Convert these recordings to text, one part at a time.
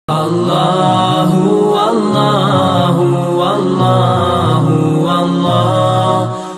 الله والله والله والله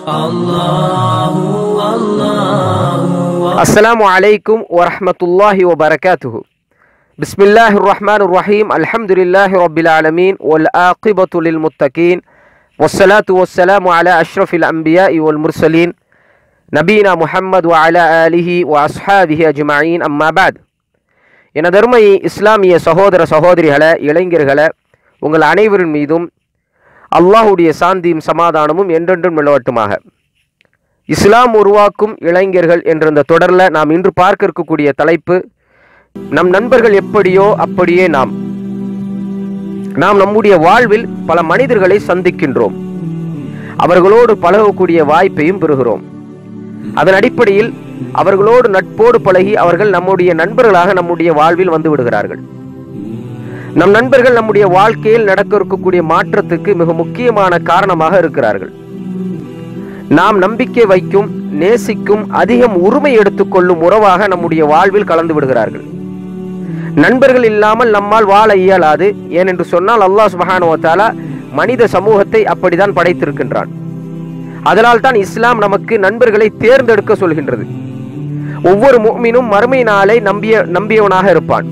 الله والله السلام عليكم ورحمة الله وبركاته بسم الله الرحمن الرحيم الحمد لله رب العالمين والآقبة للمتقين والصلاة والسلام على أشرف الأنبياء والمرسلين நபீனா முஹம்மது وعلى آله وأصحابه أجمعين أما بعد எனதருமை இஸ்லாமிய சகோதர சகோதரிகளை இளைஞர்களை உங்கள் அனைவரின் மீதும் அல்லாஹுடைய சாந்தியும் சமாதானமும் என்றென்றும் நிலவட்டுமாக இஸ்லாம் உருவாக்கும் இளைஞர்கள் என்ற இந்த தொடரில் நாம் இன்று பார்க்க இருக்கக்கூடிய தலைப்பு நம் நண்பர்கள் எப்படியோ அப்படியே நாம் நாம் நம்முடைய வாழ்வில் பல மனிதர்களை சந்திக்கின்றோம் அவர்களோடு பழகக்கூடிய வாய்ப்பையும் பெறுகிறோம் அதன் அடிப்படையில் அவர்களோடு நட்போடு பழகி அவர்கள் நம்முடைய நண்பர்களாக நம்முடைய வாழ்வில் வந்து விடுகிறார்கள் நம் நண்பர்கள் நம்முடைய வாழ்க்கையில் நடக்க இருக்கக்கூடிய மாற்றத்துக்கு மிக முக்கியமான காரணமாக இருக்கிறார்கள் நாம் நம்பிக்கை வைக்கும் நேசிக்கும் அதிகம் உரிமை எடுத்துக்கொள்ளும் உறவாக நம்முடைய வாழ்வில் கலந்து விடுகிறார்கள் நண்பர்கள் இல்லாமல் நம்மால் வாழ இயலாது ஏனென்று சொன்னால் அல்லாஹ் சுபஹானுவ தஆலா மனித சமூகத்தை அப்படித்தான் படைத்திருக்கின்றான் அதனால் தான் இஸ்லாம் நமக்கு நண்பர்களை தேர்ந்தெடுக்க சொல்கின்றது ஒவ்வொரு முஃமினும் மறுமை நாளை நம்பிய நம்பியவனாக இருப்பான்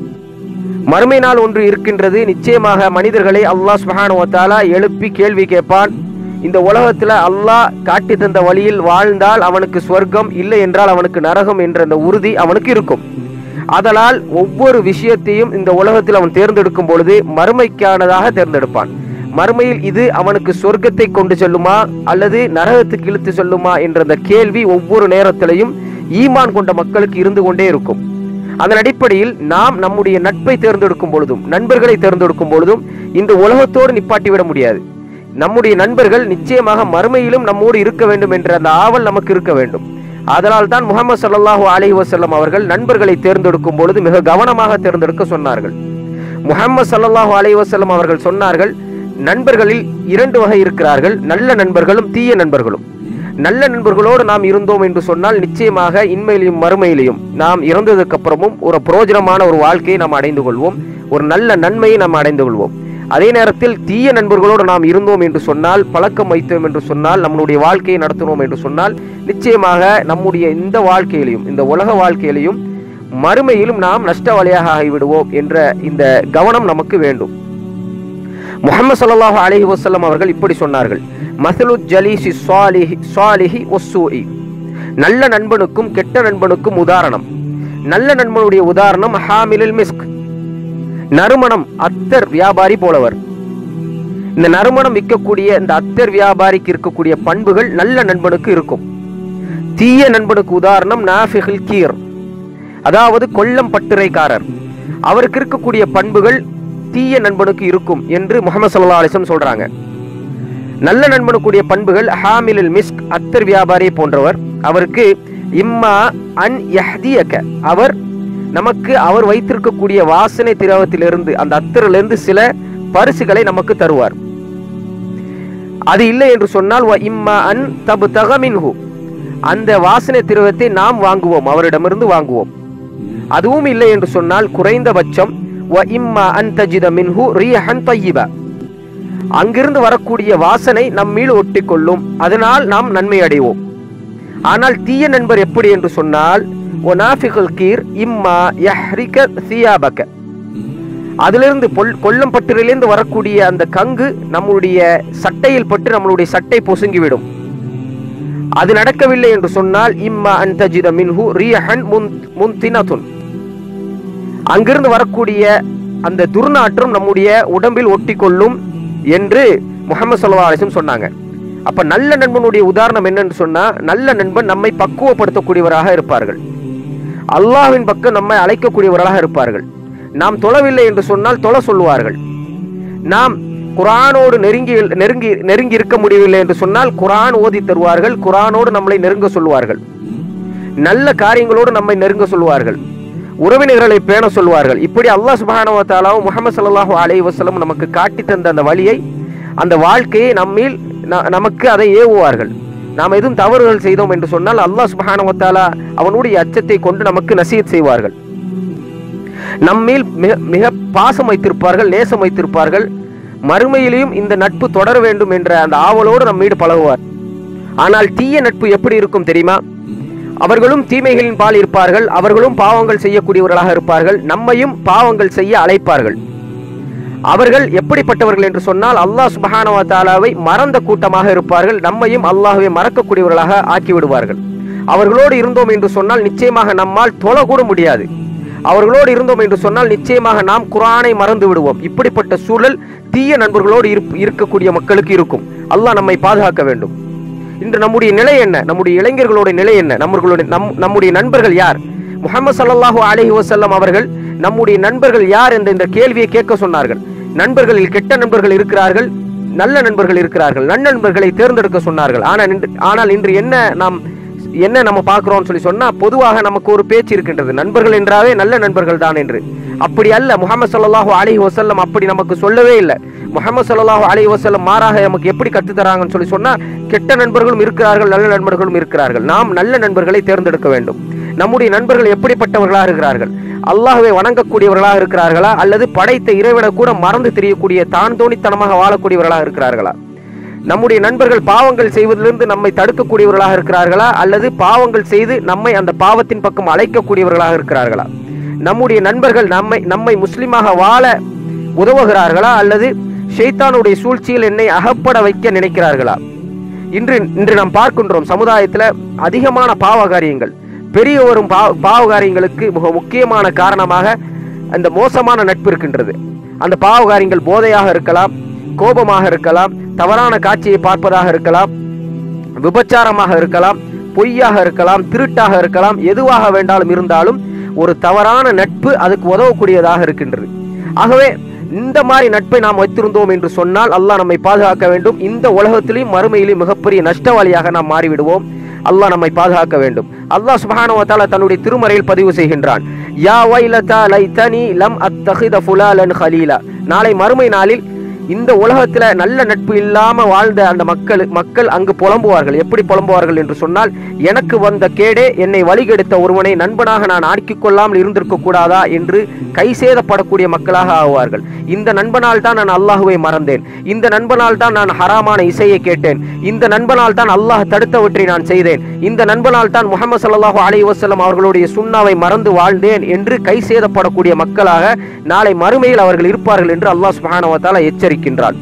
மறுமை நாள் ஒன்று இருக்கின்றது நிச்சயமாக மனிதர்களை அல்லாஹ் சுபஹானுவ தஆலா எழுப்பி கேள்வி கேட்பான் இந்த உலகத்துல அல்லாஹ் காட்டி தந்த வழியில் வாழ்ந்தால் அவனுக்கு சொர்க்கம் இல்லை என்றால் அவனுக்கு நரகம் என்ற அந்த உறுதி அவனுக்கு இருக்கும் அதனால் ஒவ்வொரு விஷயத்தையும் இந்த உலகத்தில் அவன் தேர்ந்தெடுக்கும் பொழுது மறுமைக்கானதாக தேர்ந்தெடுப்பான் மறுமையில் இது அவனுக்கு சொர்க்கத்தை கொண்டு செல்லுமா அல்லது நரகத்துக்கு இழுத்து செல்லுமா என்ற அந்த கேள்வி ஒவ்வொரு நேரத்திலையும் ஈமான் கொண்ட மக்களுக்கு இருந்து கொண்டே இருக்கும் அதன் அடிப்படையில் நாம் நம்முடைய நட்பை தேர்ந்தெடுக்கும் பொழுதும் நண்பர்களை தேர்ந்தெடுக்கும் பொழுதும் இந்த உலகத்தோடு நிப்பாட்டி விட முடியாது நம்முடைய நண்பர்கள் நிச்சயமாக மறுமையிலும் நம்மோடு இருக்க வேண்டும் என்ற அந்த ஆவல் நமக்கு இருக்க வேண்டும் அதனால் தான் முகமது சல்லல்லாஹு அலைஹி வஸல்லம் அவர்கள் நண்பர்களை தேர்ந்தெடுக்கும் பொழுது மிக கவனமாக தேர்ந்தெடுக்க சொன்னார்கள் முகமது சல்லல்லாஹு அலைஹி வஸல்லம் அவர்கள் சொன்னார்கள் நண்பர்களில் இரண்டு வகை இருக்கிறார்கள் நல்ல நண்பர்களும் தீய நண்பர்களும் நல்ல நண்பர்களோடு நாம் இருந்தோம் என்று சொன்னால் நிச்சயமாக இன்மையிலையும் மறுமையிலையும் நாம் இறந்ததுக்கு அப்புறமும் ஒரு புரோஜனமான ஒரு வாழ்க்கையை நாம் அடைந்து கொள்வோம் ஒரு நல்ல நன்மையை நாம் அடைந்து கொள்வோம் அதே நேரத்தில் தீய நண்பர்களோடு நாம் இருந்தோம் என்று சொன்னால் பழக்கம் வைத்தோம் என்று சொன்னால் நம்மளுடைய வாழ்க்கையை நடத்தினோம் என்று சொன்னால் நிச்சயமாக நம்முடைய இந்த வாழ்க்கையிலையும் இந்த உலக வாழ்க்கையிலையும் மறுமையிலும் நாம் நஷ்டவாளியாக ஆகிவிடுவோம் என்ற இந்த கவனம் நமக்கு வேண்டும் முகமது ஸல்லல்லாஹு அலைஹி வஸல்லம் அவர்கள் இப்படி சொன்னார்கள் மசலு ஜலீசி சாலிஹி சாலிஹி ஒசூஇ நல்ல நண்பனுக்கும் கெட்ட நண்பனுக்கும் உதாரணம் நல்ல நண்பனுடைய உதாரணம் ஹாமிலில் மிஸ்க் நறுமணம் அத்தர் வியாபாரி போலவர் இந்த நறுமணம் விற்கக்கூடிய இந்த அத்தர் வியாபாரிக்கு இருக்கக்கூடிய பண்புகள் நல்ல நண்பனுக்கு இருக்கும் தீய நண்பனுக்கு உதாரணம் நாஃபிகில் கீர் அதாவது கொல்லம் பட்டுரைக்காரர் அவருக்கு இருக்கக்கூடிய பண்புகள் தீய நண்பனுக்கு இருக்கும் என்று முகமது சல்லா அலிஸ்லம் சொல்றாங்க நல்ல நண்பனுக்குரிய பண்புகள் ஹாமிலில் மிஸ்க் அத்தர் வியாபாரி போன்றவர் அவருக்கு இம்மா அன் யஹ்தியக அவர் நமக்கு அவர் வைத்திருக்கக்கூடிய வாசனை திரவத்திலிருந்து அந்த அத்தரிலிருந்து சில பரிசுகளை நமக்கு தருவார் அது இல்லை என்று சொன்னால் வ இம்மா அன் தபு தகமின்ஹு அந்த வாசனை திரவத்தை நாம் வாங்குவோம் அவரிடமிருந்து வாங்குவோம் அதுவும் இல்லை என்று சொன்னால் குறைந்தபட்சம் வ இம்மா அன் தஜித மின்ஹு ரீஹன் தய்யிப அங்கிருந்து வரக்கூடிய வாசனை நம்மீள் ஒட்டிக்கொள்ளும் அதனால் நாம் நன்மை அடைவோம் ஆனால் தீய நண்பர் எப்படி என்று சொன்னால் ஒனாஃபிகல் கீர் இம்மா யஹ்ரிக சியாபக அதிலிருந்து பொல் கொல்லம் பட்டிரிலிருந்து வரக்கூடிய அந்த கங்கு நம்முடைய சட்டையில் பட்டு நம்மளுடைய சட்டை பொசுங்கிவிடும் அது நடக்கவில்லை என்று சொன்னால் இம்மா அன் தஜித மின்ஹு ரியஹன் முன் முன்தினதுன் அங்கிருந்து வரக்கூடிய அந்த துர்நாற்றம் நம்முடைய உடம்பில் ஒட்டிக்கொள்ளும் என்று முகமது சல்லா அலிஸ்லம் சொன்னாங்க அப்ப நல்ல நண்பனுடைய உதாரணம் என்னன்னு சொன்னா நல்ல நண்பன் நம்மை பக்குவப்படுத்தக்கூடியவராக இருப்பார்கள் அல்லாஹ்வின் பக்கம் நம்மை அழைக்கக்கூடியவர்களாக இருப்பார்கள் நாம் தொழவில்லை என்று சொன்னால் தொழ சொல்லுவார்கள் நாம் குரானோடு நெருங்கி நெருங்கி நெருங்கி இருக்க முடியவில்லை என்று சொன்னால் குரான் ஓதி தருவார்கள் குரானோடு நம்மளை நெருங்க சொல்லுவார்கள் நல்ல காரியங்களோடு நம்மை நெருங்க சொல்லுவார்கள் உறவினர்களை பேண சொல்வார்கள் இப்படி அல்லாஹ் சுபஹானஹு வ தஆலாவும் முஹம்மது ஸல்லல்லாஹு அலைஹி வஸல்லம் நமக்கு காட்டி தந்த அந்த வழியை அந்த வாழ்க்கையை நம்மில் ந- நமக்கு அதை ஏவுவார்கள் நாம் எதுவும் தவறுகள் செய்தோம் என்று சொன்னால் அல்லாஹ் சுபஹானஹு வ தஆலா அவனுடைய அச்சத்தை கொண்டு நமக்கு நசீத் செய்வார்கள் நம்மில் மிக மிக பாசம் வைத்திருப்பார்கள் நேசம் வைத்திருப்பார்கள் மறுமையிலையும் இந்த நட்பு தொடர வேண்டும் என்ற அந்த ஆவலோடு நம்மீடு பழகுவார் ஆனால் தீய நட்பு எப்படி இருக்கும் தெரியுமா அவர்களும் தீமைகளின் பால் இருப்பார்கள் அவர்களும் பாவங்கள் செய்யக்கூடியவர்களாக இருப்பார்கள் நம்மையும் பாவங்கள் செய்ய அழைப்பார்கள் அவர்கள் எப்படிப்பட்டவர்கள் என்று சொன்னால் அல்லாஹ் சுபஹானவ தாலாவை மறந்த கூட்டமாக இருப்பார்கள் நம்மையும் அல்லாஹ்வை மறக்கக்கூடியவர்களாக ஆக்கி விடுவார்கள் அவர்களோடு இருந்தோம் என்று சொன்னால் நிச்சயமாக நம்மால் தொழ கூட முடியாது அவர்களோடு இருந்தோம் என்று சொன்னால் நிச்சயமாக நாம் குரானை மறந்து விடுவோம் இப்படிப்பட்ட சூழல் தீய நண்பர்களோடு இருப்- இருக்கக்கூடிய மக்களுக்கு இருக்கும் அல்லாஹ் நம்மை பாதுகாக்க வேண்டும் இன்று நம்முடைய நிலை என்ன நம்முடைய இளைஞர்களோட நிலை என்ன நம்மளுடைய நம் நம்முடைய நண்பர்கள் யார் முஹம்மது ஸல்லல்லாஹு அலைஹி வஸல்லம் அவர்கள் நம்முடைய நண்பர்கள் யார் என்ற இந்த கேள்வியை கேட்க சொன்னார்கள் நண்பர்களில் கெட்ட நண்பர்கள் இருக்கிறார்கள் நல்ல நண்பர்கள் இருக்கிறார்கள் நன்னண்பர்களை தேர்ந்தெடுக்க சொன்னார்கள் ஆனால் இன்று ஆனால் இன்று என்ன நாம் என்ன நம்ம பார்க்கிறோம்னு சொல்லி சொன்னா பொதுவாக நமக்கு ஒரு பேச்சு இருக்கின்றது நண்பர்கள் என்றாவே நல்ல நண்பர்கள் தான் என்று அப்படி அல்ல முஹம்மது ஸல்லல்லாஹு அலைஹி வஸல்லம் அப்படி நமக்கு சொல்லவே இல்லை முஹம்மது ஸல்லல்லாஹு அலைஹி வஸல்லம் மாறாக நமக்கு எப்படி கற்றுத் தராங்கன்னு சொல்லி சொன்னா கெட்ட நண்பர்களும் இருக்கிறார்கள் நல்ல நண்பர்களும் இருக்கிறார்கள் நாம் நல்ல நண்பர்களை தேர்ந்தெடுக்க வேண்டும் நம்முடைய நண்பர்கள் எப்படிப்பட்டவர்களாக இருக்கிறார்கள் அல்லாஹ்வை வணங்கக்கூடியவர்களாக இருக்கிறார்களா அல்லது படைத்த இறைவனை கூட மறந்து தெரியக்கூடிய தான் தோணித்தனமாக வாழக்கூடியவர்களாக இருக்கிறார்களா நம்முடைய நண்பர்கள் பாவங்கள் செய்வதிலிருந்து நம்மை தடுக்கக்கூடியவர்களாக இருக்கிறார்களா அல்லது பாவங்கள் செய்து நம்மை அந்த பாவத்தின் பக்கம் அழைக்கக்கூடியவர்களாக இருக்கிறார்களா நம்முடைய நண்பர்கள் நம்மை நம்மை முஸ்லிமாக வாழ உதவுகிறார்களா அல்லது ஷைத்தானுடைய சூழ்ச்சியில் என்னை அகப்பட வைக்க நினைக்கிறார்களா இன்று இன்று நாம் பார்க்கின்றோம் சமுதாயத்தில் அதிகமான பாவ காரியங்கள் பெரிய வரும் பாவ பாவ காரியங்களுக்கு மிக முக்கியமான காரணமாக அந்த மோசமான நட்பு இருக்கின்றது அந்த பாவ காரியங்கள் போதையாக இருக்கலாம் கோபமாக இருக்கலாம் தவறான காட்சியை பார்ப்பதாக இருக்கலாம் விபச்சாரமாக இருக்கலாம் பொய்யாக இருக்கலாம் திருட்டாக இருக்கலாம் எதுவாக வேண்டாலும் இருந்தாலும் ஒரு தவறான நட்பு அதுக்கு உதவக்கூடியதாக இருக்கின்றது ஆகவே இந்த மாதிரி நட்பை நாம் வைத்திருந்தோம் என்று சொன்னால் அல்லாஹ் நம்மை பாதுகாக்க வேண்டும் இந்த உலகத்திலையும் மறுமையிலும் மிகப்பெரிய நஷ்டவாளியாக நாம் மாறிவிடுவோம் அல்லாஹ் நம்மை பாதுகாக்க வேண்டும் அல்லாஹ் சுப்ஹானஹு வ தஆலா தன்னுடைய திருமறையில் பதிவு செய்கின்றான் யா வைலதா லைதனி லம் அத்தஹித ஃபுலாலன் ஹலீலா நாளை மறுமை நாளில் இந்த உலகத்துல நல்ல நட்பு இல்லாம வாழ்ந்த அந்த மக்கள் மக்கள் அங்கு புலம்புவார்கள் எப்படி புலம்புவார்கள் என்று சொன்னால் எனக்கு வந்த கேடே என்னை வழிகெடுத்த ஒருவனை நண்பனாக நான் ஆக்கிக் கொள்ளாமல் இருந்திருக்க கூடாதா என்று கை சேதப்படக்கூடிய மக்களாக ஆவார்கள் இந்த நண்பனால் தான் நான் அல்லாஹுவை மறந்தேன் இந்த நண்பனால் தான் நான் ஹராமான இசையை கேட்டேன் இந்த நண்பனால் தான் அல்லாஹ் தடுத்தவற்றை நான் செய்தேன் இந்த நண்பனால் தான் முகமது ஸல்லல்லாஹு அலைஹி வஸல்லம் அவர்களுடைய சுண்ணாவை மறந்து வாழ்ந்தேன் என்று கை சேதப்படக்கூடிய மக்களாக நாளை மறுமையில் அவர்கள் இருப்பார்கள் என்று அல்லாஹ் சுப்ஹானஹு வ தஆலா எச்சரிக்கின்றான்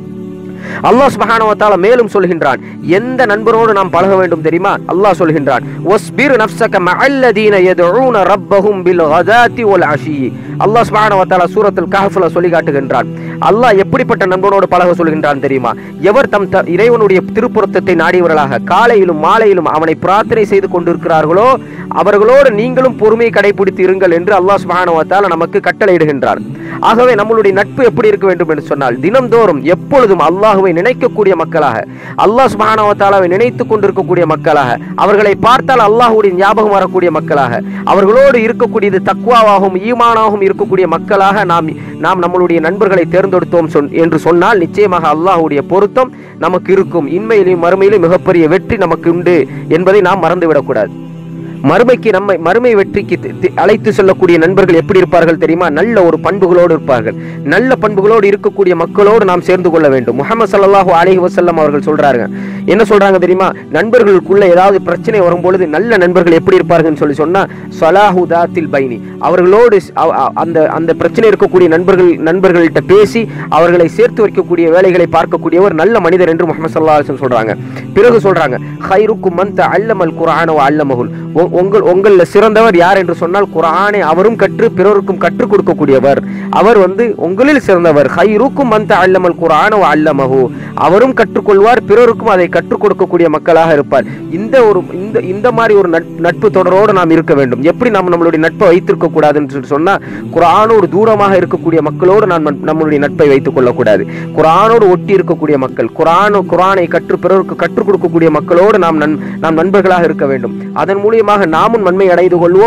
அல்லாஹ் சுப்ஹானஹு வ தஆலா மேலும் சொல்கின்றான் எந்த நண்பரோடு நாம் பழக வேண்டும் தெரியுமா அல்லாஹ் சொல்கின்றான் வஸ்பிர் நஃப்ஸக மஅல்லதீன யதுஊன ரப்பஹும் பில் கதாத்தி வல் அஷி அல்லாஹ் சுப்ஹானஹு வ தஆலா சூரத்துல் கஹ்ஃப்ல சொல்லி காட்டுகின்றான் அல்லாஹ் எப்படிப்பட்ட நண்பனோடு பழக சொல்கின்றான் தெரியுமா எவர் தம் த- இறைவனுடைய திருப்புறத்தை நாடியவர்களாக காலையிலும் மாலையிலும் அவனை பிரார்த்தனை செய்து கொண்டிருக்கிறார்களோ அவர்களோடு நீங்களும் பொறுமையை கடைபிடித்து இருங்கள் என்று அல்லாஹ் சுப்ஹானஹு வ தஆலா நமக்கு கட்டளையிடுகின்றான் ஆகவே நம்மளுடைய நட்பு எப்படி இருக்க வேண்டும் என்று சொன்னால் தினம்தோறும் எப்பொழுதும் அல்லாஹுவை நினைக்கக்கூடிய மக்களாக அல்லாஹ் சுப்ஹானஹு வ தஆலாவை நினைத்து கொண்டிருக்கக்கூடிய மக்களாக அவர்களை பார்த்தால் அல்லாஹ்வுடைய ஞாபகம் வரக்கூடிய மக்களாக அவர்களோடு இருக்கக்கூடியது தக்வாவாகவும் ஈமானாகவும் இருக்கக்கூடிய மக்களாக நாம் நாம் நம்மளுடைய நண்பர்களை தேர்ந்தெடுத்தோம் சொன் என்று சொன்னால் நிச்சயமாக அல்லாஹ்வுடைய பொருத்தம் நமக்கு இருக்கும் இன்மையிலும் மறுமையிலும் மிகப்பெரிய வெற்றி நமக்கு உண்டு என்பதை நாம் மறந்துவிடக்கூடாது மறுமைக்கு நம்மை மறுமை வெற்றிக்கு தி- தி- அழைத்து செல்லக்கூடிய நண்பர்கள் எப்படி இருப்பார்கள் தெரியுமா நல்ல ஒரு பண்புகளோடு இருப்பார்கள் நல்ல பண்புகளோடு இருக்கக்கூடிய மக்களோடு நாம் சேர்ந்து கொள்ள வேண்டும் முஹம்மது ஸல்லல்லாஹு அலைஹி வஸல்லம் அவர்கள் சொல்றாங்க என்ன சொல்றாங்க தெரியுமா நண்பர்களுக்குள்ள ஏதாவது பிரச்சனை வரும்பொழுது நல்ல நண்பர்கள் எப்படி இருப்பார்கள்னு சொல்லி சொன்னா சலாஹு தாத்தில் பைனி அவர்களோடு ஸ்- அவ- அ- அந்த அந்த பிரச்சனை இருக்கக்கூடிய நண்பர்கள் நண்பர்கள்ட்ட பேசி அவர்களை சேர்த்து வைக்கக்கூடிய வேலைகளை பார்க்கக்கூடியவர் நல்ல மனிதர் என்று முஹம்மது ஸல்லல்லாஹு அலைஹி வஸல்லம் சொல்றாங்க பிறகு சொல்றாங்க ஹைருக்கும் மன் தஅல்லமல் குர்ஆன வ அல்லமஹுல் உ- உங்கள் உங்கள சிறந்தவர் யார் என்று சொன்னால் குர்ஆனை அவரும் கற்று பிறருக்கும் கற்றுக் கொடுக்கக்கூடியவர் அவர் வந்து உங்களில் சிறந்தவர் ஹைருக்கும் மன் தஅல்லமல் குர்ஆன வ அல்லமஹு அவரும் கற்றுக்கொள்வார் பிறருக்கும் அதை கற்றுக் கொடுக்கக்கூடிய மக்களாக இருப்பார் இந்த ஒரு இந்த இந்த மாதிரி ஒரு நட்- நட்பு தொடரோடு நாம் இருக்க வேண்டும் எப்படி நாம் நம்மளுடைய நட்பை வைத்திருக்க கூடாதுன்னு சொல்லி சொன்னா குர்ஆனோடு தூரமாக இருக்கக்கூடிய மக்களோடு நாம் நட்- நம்மளுடைய நட்பை வைத்துக் கொள்ளக்கூடாது குர்ஆனோடு ஒட்டி இருக்கக்கூடிய மக்கள் குர்ஆனு குர்ஆனை கற்று பிறருக்கு கற்றுக் கொடுக்கக்கூடிய மக்களோடு நாம் நன் நாம் நண்பர்களாக இருக்க வேண்டும் அதன் மூலியமாக நாமும் நன்மை அடைந்து கொள்வோம்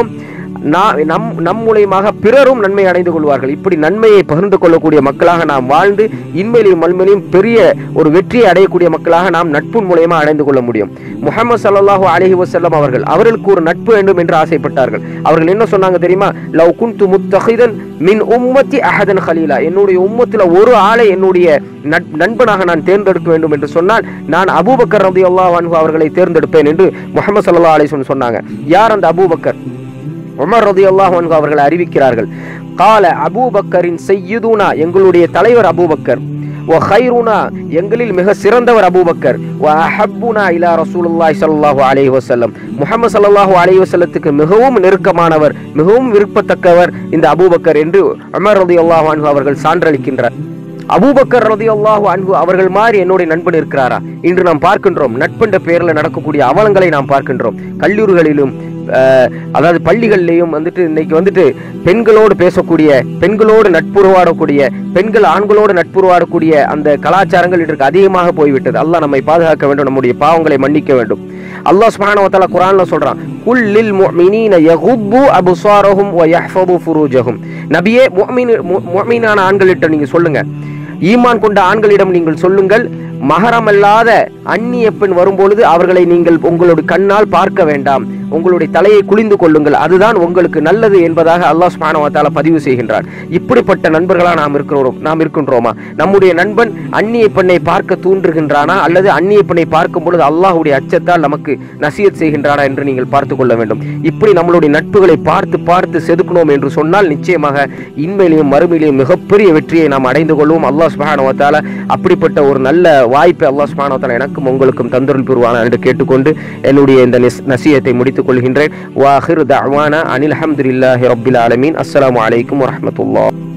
நான் நம் நம் மூலியமாக பிறரும் நன்மை அடைந்து கொள்வார்கள் இப்படி நன்மையை பகிர்ந்து கொள்ளக்கூடிய மக்களாக நாம் வாழ்ந்து இன்மையிலையும் மல்மையிலையும் பெரிய ஒரு வெற்றியை அடையக்கூடிய மக்களாக நாம் நட்பின் மூலியமா அடைந்து கொள்ள முடியும் முஹம்மது ஸல்லல்லாஹு அலைஹி வஸல்லம் அவர்கள் அவர்களுக்கு ஒரு நட்பு வேண்டும் என்று ஆசைப்பட்டார்கள் அவர்கள் என்ன சொன்னாங்க தெரியுமா லவ் குன்து முத்தஹிதன் மின் உம்மத்தி அஹதன் ஹலீலா என்னுடைய உம்மத்துல ஒரு ஆளை என்னுடைய நட்- நண்பனாக நான் தேர்ந்தெடுக்க வேண்டும் என்று சொன்னால் நான் அபூபக்கர் ரலியல்லாஹு அன்ஹு அவர்களை தேர்ந்தெடுப்பேன் என்று முஹம்மது ஸல்லல்லாஹு அலைஹி வஸல்லம் சொன்னாங்க யார் அந்த அபூபக்கர் உமர் ரலியல்லாஹு அன்ஹு அவர்கள் அறிவிக்கிறார்கள் கால அபூபக்கரின் செய்யுதுனா எங்களுடைய தலைவர் அபூபக்கர் வ ஹைருனா எங்களில் மிக சிறந்தவர் அபூபக்கர் வ அஹப்புனா இலா ரசூலுல்லாஹி ஸல்லல்லாஹு அலைஹி வஸல்லம் முஹம்மது ஸல்லல்லாஹு அலைஹி வஸல்லத்துக்கு மிகவும் நெருக்கமானவர் மிகவும் விருப்பத்தக்கவர் இந்த அபூபக்கர் என்று உமர் ரலியல்லாஹு அன்ஹு அவர்கள் சான்றளிக்கின்றார் அபூபக்கர் ரலியல்லாஹு அன்ஹு அவர்கள் மாதிரி என்னுடைய நண்பன் இருக்கிறாரா இன்று நாம் பார்க்கின்றோம் நட்பென்ற பெயரில் நடக்கக்கூடிய அவலங்களை நாம் பார்க்கின்றோம் கல்லூரிகளிலும் அஹ், அதாவது பள்ளிகள்லையும் வந்துட்டு இன்னைக்கு வந்துட்டு பெண்களோடு பேசக்கூடிய பெண்களோடு நட்புறவாடக்கூடிய பெண்கள் ஆண்களோடு நட்புறவாடக்கூடிய அந்த கலாச்சாரங்கள் இன்றைக்கு அதிகமாக போய்விட்டது அல்லாஹ் நம்மை பாதுகாக்க வேண்டும் நம்முடைய பாவங்களை மன்னிக்க வேண்டும் அல்லாஹ் சுப்ஹானஹு வ தஆலா குர்ஆன்ல சொல்றான் குல் லில் முஃமினீன யகுப்பு அப்சாரஹும் வ யஹ்ஃபது ஃபுரூஜஹும் நபியே முஃமின் மு- முஃமினான ஆண்களிட்ட நீங்க சொல்லுங்க ஈமான் கொண்ட ஆண்களிடம் நீங்கள் சொல்லுங்கள் மகரமல்லாத அந்நிய பெண் வரும்பொழுது அவர்களை நீங்கள் உங்களுடைய கண்ணால் பார்க்க வேண்டாம் உங்களுடைய தலையை குளிந்து கொள்ளுங்கள் அதுதான் உங்களுக்கு நல்லது என்பதாக அல்லாஹ் சுப்ஹானஹு வ தஆலா பதிவு செய்கின்றார் இப்படிப்பட்ட நண்பர்களா நாம் இருக்கிறோம் நாம் இருக்கின்றோமா நம்முடைய நண்பன் அந்நிய பெண்ணை பார்க்க தூண்டுகின்றானா அல்லது அந்நிய பெண்ணை பார்க்கும் பொழுது அல்லாஹ்வுடைய அச்சத்தால் நமக்கு நசியத் செய்கின்றானா என்று நீங்கள் பார்த்து கொள்ள வேண்டும் இப்படி நம்மளுடைய நட்புகளை பார்த்து பார்த்து செதுக்கணும் என்று சொன்னால் நிச்சயமாக இன்மையிலையும் மறுமையிலையும் மிகப்பெரிய வெற்றியை நாம் அடைந்து கொள்வோம் அல்லாஹ் சுப்ஹானஹு வ தஆலா அப்படிப்பட்ட ஒரு நல்ல வாய்ப்பை அல்லாஹ் சுப்ஹானஹு வ தஆலா எனக்கும் உங்களுக்கும் தந்தருள் பெறுவானா என்று கேட்டுக்கொண்டு என்னுடைய இந்த நஸ்- நசியத்தை முடித்துக் கொள்கின்றேன் வாஹிர் தஅவானா அனில் அல்ஹம்துலில்லாஹி ரப்பில் ஆலமீன் அஸ்ஸலாமு அலைக்கும் வரஹ்மத்துல்லாஹ்